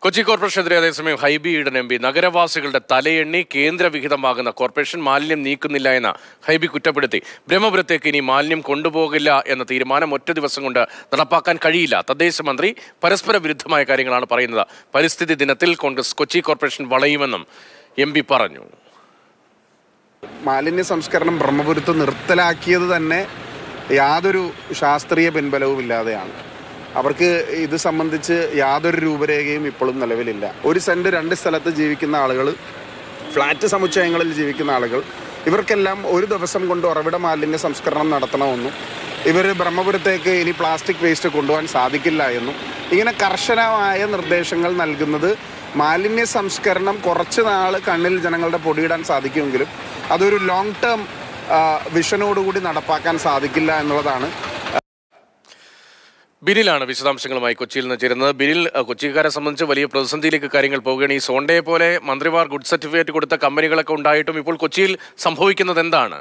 കൊച്ചി കോർപ്പറേഷനെതിരെ അതേസമയം Hibi Eden M P നഗരവാസികളുടെ തലയെണ്ണി കേന്ദ്രവിഹിതമാകുന്ന കോർപ്പറേഷൻ മാലിന്യം നീക്കുന്നില്ല എന്ന ഹൈബി കുറ്റപ്പെടുത്തി ബ്രഹ്മപുരത്തേക്ക് ഇനി മാലിന്യം കൊണ്ടുപോകില്ല എന്ന തീരുമാനം ഒറ്റ ദിവസം കൊണ്ട് നടപ്പാക്കാൻ കഴിയില്ല തദ്ദേശ മന്ത്രി പരസ്പര വിരുദ്ധമായ കാര്യങ്ങളാണ് പറയുന്നത് പരിസ്ഥിതി ദിനത്തിൽ കോൺഗ്രസ് കൊച്ചി കോർപ്പറേഷൻ വളയുമെന്നും എം പി പറഞ്ഞു മാലിന്യ സംസ്കരണം ബ്രഹ്മപുരത്ത് നിർത്തലാക്കിയത് തന്നെ യാതൊരു ശാസ്ത്രീയ പിൻബലവും ഇല്ലാതെയാണ് അവർക്ക് ഇത് സംബന്ധിച്ച് യാതൊരു രൂപരേഖയും ഇപ്പോഴും നിലവിലില്ല ഒരു സെൻറ്റ് രണ്ട് സ്ഥലത്ത് ജീവിക്കുന്ന ആളുകൾ ഫ്ലാറ്റ് സമുച്ചയങ്ങളിൽ ജീവിക്കുന്ന ആളുകൾ ഇവർക്കെല്ലാം ഒരു ദിവസം കൊണ്ട് ഉറവിട മാലിന്യ സംസ്കരണം നടത്തണമെന്നും ഇവർ ബ്രഹ്മപുരത്തേക്ക് ഇനി പ്ലാസ്റ്റിക് വേസ്റ്റ് കൊണ്ടുപോകാൻ സാധിക്കില്ല എന്നും ഇങ്ങനെ കർശനമായ നിർദ്ദേശങ്ങൾ നൽകുന്നത് മാലിന്യ സംസ്കരണം കുറച്ച് നാൾ കണ്ണിൽ ജനങ്ങളുടെ പൊടിയിടാൻ സാധിക്കുമെങ്കിലും അതൊരു ലോങ് ടേം വിഷനോടുകൂടി നടപ്പാക്കാൻ സാധിക്കില്ല എന്നുള്ളതാണ് ബിനിലാണ് വിശദാംശങ്ങളുമായി കൊച്ചിയിൽ നിന്ന് ചേരുന്നത് ബിനിൽ അഹ്, കൊച്ചിക്കാരെ സംബന്ധിച്ച് വലിയ പ്രതിസന്ധിയിലേക്ക് കാര്യങ്ങൾ പോവുകയാണ് ഈ സോണ്ടയെ പോലെ മന്ത്രിമാർ ഗുഡ് സർട്ടിഫിക്കറ്റ് കൊടുത്ത കമ്പനികളൊക്കെ ഉണ്ടായിട്ടും ഇപ്പോൾ കൊച്ചിയിൽ സംഭവിക്കുന്നത് എന്താണ്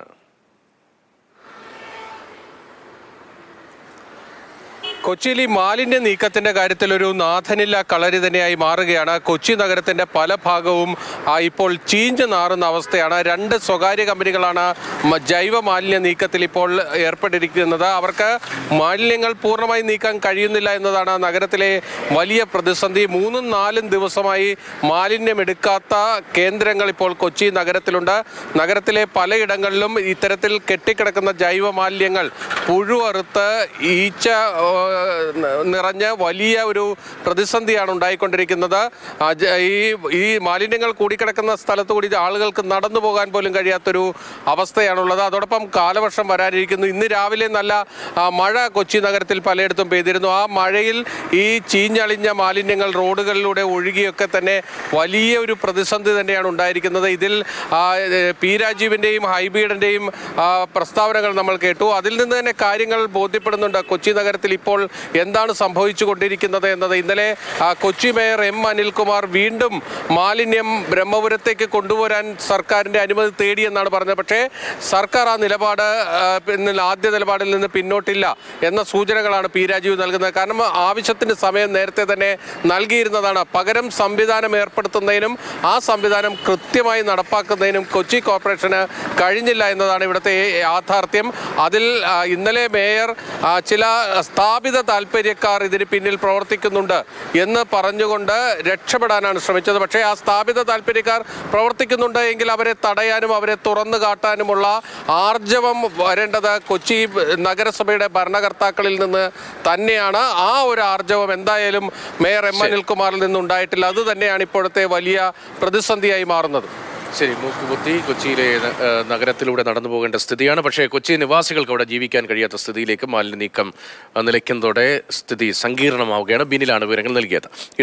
കൊച്ചിയിൽ ഈ മാലിന്യ നീക്കത്തിന്റെ കാര്യത്തിൽ ഒരു നാഥനില്ല കളരി തന്നെയായി മാറുകയാണ് കൊച്ചി നഗരത്തിന്റെ പല ഭാഗവും ആ, ഇപ്പോൾ ചീഞ്ഞു നാറുന്ന അവസ്ഥയാണ് രണ്ട് സ്വകാര്യ കമ്പനികളാണ് മ- ജൈവ മാലിന്യ നീക്കത്തിൽ ഇപ്പോൾ ഏർപ്പെട്ടിരിക്കുന്നത് അവർക്ക് മാലിന്യങ്ങൾ പൂർണ്ണമായി നീക്കാൻ കഴിയുന്നില്ല എന്നതാണ് നഗരത്തിലെ വലിയ പ്രതിസന്ധി മൂന്നും നാലും ദിവസമായി മാലിന്യം എടുക്കാത്ത കേന്ദ്രങ്ങൾ ഇപ്പോൾ കൊച്ചി നഗരത്തിലുണ്ട് നഗരത്തിലെ പലയിടങ്ങളിലും ഇത്തരത്തിൽ കെട്ടിക്കിടക്കുന്ന ജൈവ മാലിന്യങ്ങൾ പുഴുവറുത്ത് ഈച്ച ഏഹ്, നിറഞ്ഞ് വലിയ ഒരു പ്രതിസന്ധിയാണ് ഉണ്ടായിക്കൊണ്ടിരിക്കുന്നത് ആ ജ- ഈ ഈ മാലിന്യങ്ങൾ കൂടിക്കിടക്കുന്ന സ്ഥലത്ത് കൂടി ആളുകൾക്ക് നടന്നു പോകാൻ പോലും കഴിയാത്തൊരു അവസ്ഥയാണുള്ളത് അതോടൊപ്പം കാലവർഷം വരാനിരിക്കുന്നു ഇന്ന് രാവിലെ നല്ല ആ, മഴ കൊച്ചി നഗരത്തിൽ പലയിടത്തും പെയ്തിരുന്നു ആ മഴയിൽ ഈ ചീഞ്ഞളിഞ്ഞ മാലിന്യങ്ങൾ റോഡുകളിലൂടെ ഒഴുകിയൊക്കെ തന്നെ വലിയ ഒരു പ്രതിസന്ധി തന്നെയാണ് ഉണ്ടായിരിക്കുന്നത് ഇതിൽ ആ, ഏ, പി രാജീവിൻ്റെയും ഹൈബീഡിൻ്റെയും പ്രസ്താവനകൾ നമ്മൾ കേട്ടു അതിൽ നിന്ന് തന്നെ കാര്യങ്ങൾ ബോധ്യപ്പെടുന്നുണ്ട് കൊച്ചി നഗരത്തിൽ ഇപ്പോൾ എന്താണ് സംഭവിച്ചു കൊണ്ടിരിക്കുന്നത് എന്നത് ഇന്നലെ ആ, കൊച്ചി മേയർ എം അനിൽകുമാർ വീണ്ടും മാലിന്യം ബ്രഹ്മപുരത്തേക്ക് കൊണ്ടുവരാൻ സർക്കാരിൻ്റെ അനുമതി തേടിയെന്നാണ് പറഞ്ഞത് പക്ഷേ സർക്കാർ ആ നിലപാട് ആ, പിന്നെ ആദ്യ നിലപാടിൽ നിന്ന് പിന്നോട്ടില്ല എന്ന സൂചനകളാണ് പി രാജീവ് നൽകുന്നത് കാരണം ആവശ്യത്തിന് സമയം നേരത്തെ തന്നെ നൽകിയിരുന്നതാണ് പകരം സംവിധാനം ഏർപ്പെടുത്തുന്നതിനും ആ സംവിധാനം കൃത്യമായി നടപ്പാക്കുന്നതിനും കൊച്ചി കോർപ്പറേഷന് കഴിഞ്ഞില്ല എന്നതാണ് ഇവിടുത്തെ യാഥാർത്ഥ്യം അതിൽ ആ, ഇന്നലെ മേയർ ആ, ചില സ്ഥാപിത താല്പര്യക്കാർ ഇതിന് പിന്നിൽ പ്രവർത്തിക്കുന്നുണ്ട് എന്ന് പറഞ്ഞുകൊണ്ട് രക്ഷപ്പെടാനാണ് ശ്രമിച്ചത് പക്ഷേ ആ സ്ഥാപിത താല്പര്യക്കാർ പ്രവർത്തിക്കുന്നുണ്ട് എങ്കിൽ അവരെ തടയാനും അവരെ തുറന്നു കാട്ടാനുമുള്ള ആർജവം വരേണ്ടത് കൊച്ചി നഗരസഭയുടെ ഭരണകർത്താക്കളിൽ നിന്ന് തന്നെയാണ് ആ ഒരു ആർജവം എന്തായാലും മേയർ എം അനിൽകുമാറിൽ നിന്നുണ്ടായിട്ടില്ല അത് തന്നെയാണ് ഇപ്പോഴത്തെ വലിയ പ്രതിസന്ധിയായി മാറുന്നത് ശരി മൂക്കുകുത്തി കൊച്ചിയിലെ ഏഹ്, നഗരത്തിലൂടെ നടന്നു പോകേണ്ട സ്ഥിതിയാണ് പക്ഷേ കൊച്ചി നിവാസികൾക്ക് അവിടെ ജീവിക്കാൻ കഴിയാത്ത സ്ഥിതിയിലേക്ക് മാലിന്യ നീക്കം അഹ്, നിലയ്ക്കുന്നതോടെ സ്ഥിതി സങ്കീർണമാവുകയാണ് ബിനിലാണ് വിവരങ്ങൾ നൽകിയത്